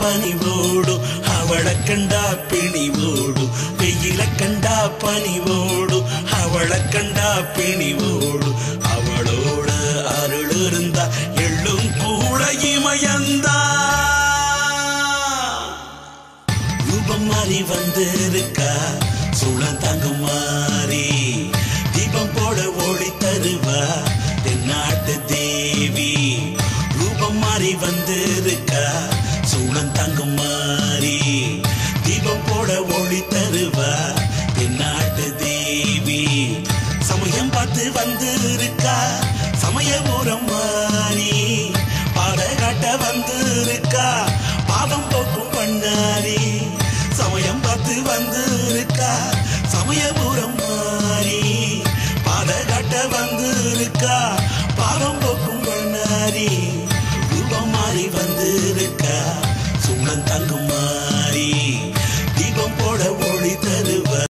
பனிவோடும் அவளை கண்டா பிணிவோடும் வெயில கண்டா பனிவோடும் அவளை கண்டா பிணிவோடும் அவளோட அருள் இருந்தா எள்ளும் கூட இமயந்தா ரூபம் மாறி வந்திருக்கா சூழம் தாங்கும் மாறி தீபம் போட ஓடி தருவா தென்னாட்டு தேவி ரூபம் மாறி வந்திருக்கா சூழம் தாங்கும் மாறி தீபம் போட ஓடி தருவா தென்னாட்டு தேவி சமயம் பார்த்து வந்திருக்கா சமயபுரம் மாறி பாட காட்ட வந்திருக்கா பாவம் போக்கும் பண்ணாரி சமயம் பார்த்து வந்திருக்கா சமயபுரம் மாறி பாட காட்ட வந்திருக்கா பாவம் போக்கும்